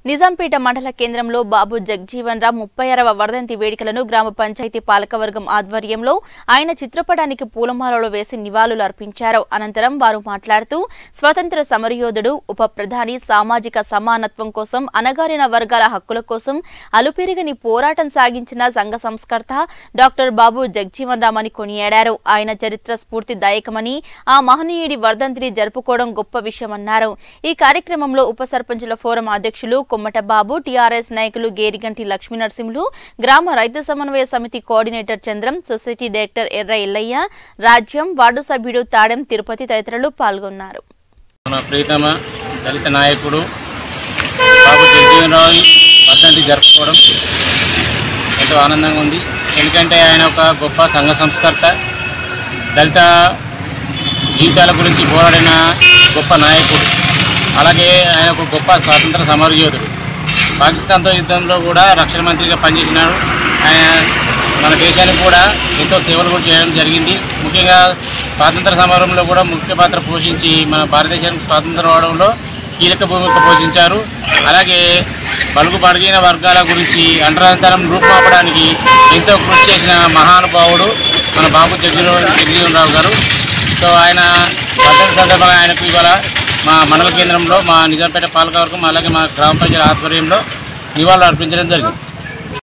నిజాంపేట మండల కేంద్రంలో బాబు జగ్జీవన్ రామ్ ముప్పై ఆరవ వర్ధంతి వేడుకలను గ్రామ పంచాయతీ పాలకవర్గం ఆధ్వర్యంలో ఆయన చిత్రపటానికి పూలమాలలు వేసి నివాళులు అర్పించారు అనంతరం వారు మాట్లాడుతూ స్వతంత్ర సమరయోధుడు ఉప ప్రధాని సామాజిక సమానత్వం కోసం అణగారిన వర్గాల హక్కుల కోసం అలుపెరగని పోరాటం సాగించిన సంఘ సంస్కర్త డాక్టర్ బాబు జగ్జీవన్ రామ్ అని కొనియాడారు ఆయన చరిత్ర స్ఫూర్తిదాయకమని ఆ మహనీయుడి వర్ధంతిని జరుపుకోవడం గొప్ప విషయమన్నారు ఈ కార్యక్రమంలో ఉప సర్పంచుల ఫోరం అధ్యక్షులు కొమ్మట బాబు టీఆర్ఎస్ నాయకులు గేరిగంటి లక్ష్మీ నరసింహులు గ్రామ రైతు సమన్వయ సమితి కోఆర్డినేటర్ చంద్రం సొసైటీ డైరెక్టర్ ఎర్ర ఎల్లయ్య రాజ్యం వార్డు సభ్యుడు తాడెం తిరుపతి తదితరులు పాల్గొన్నారు మన ప్రీతమ దళిత నాయకుడు బాబు జగజీవనరావు వర్ధంతి జరుపుకోవడం ఎంతో ఆనందంగా ఉంది ఎందుకంటే ఆయన ఒక గొప్ప సంఘ సంస్కర్త దళిత జీవితాల గురించి పోరాడిన గొప్ప నాయకుడు అలాగే ఆయన ఒక గొప్ప స్వాతంత్ర సమరయోధుడు పాకిస్తాన్తో యుద్ధంలో కూడా రక్షణ మంత్రిగా పనిచేసినాడు ఆయన మన దేశానికి కూడా ఎంతో సేవలు కూడా చేయడం జరిగింది ముఖ్యంగా స్వాతంత్ర సమరంలో కూడా ముఖ్య పాత్ర పోషించి మన భారతదేశానికి స్వాతంత్రం అవడంలో కీలక భూమిక పోషించారు అలాగే బలుగు బడిగిన వర్గాల గురించి అంటరాంతరం రూపుమాపడానికి ఎంతో కృషి చేసిన మహానుభావుడు మన బాబు జగజీవన్ జగజీవనరావు గారు సో ఆయన వర్ధంతి సందర్భంగా ఆయనకు ఇవాళ మా మండల కేంద్రంలో మా నిజాంపేట పాలకవర్గం అలాగే మా గ్రామ పంచాయతీ ఆధ్వర్యంలో నివాళులు అర్పించడం జరిగింది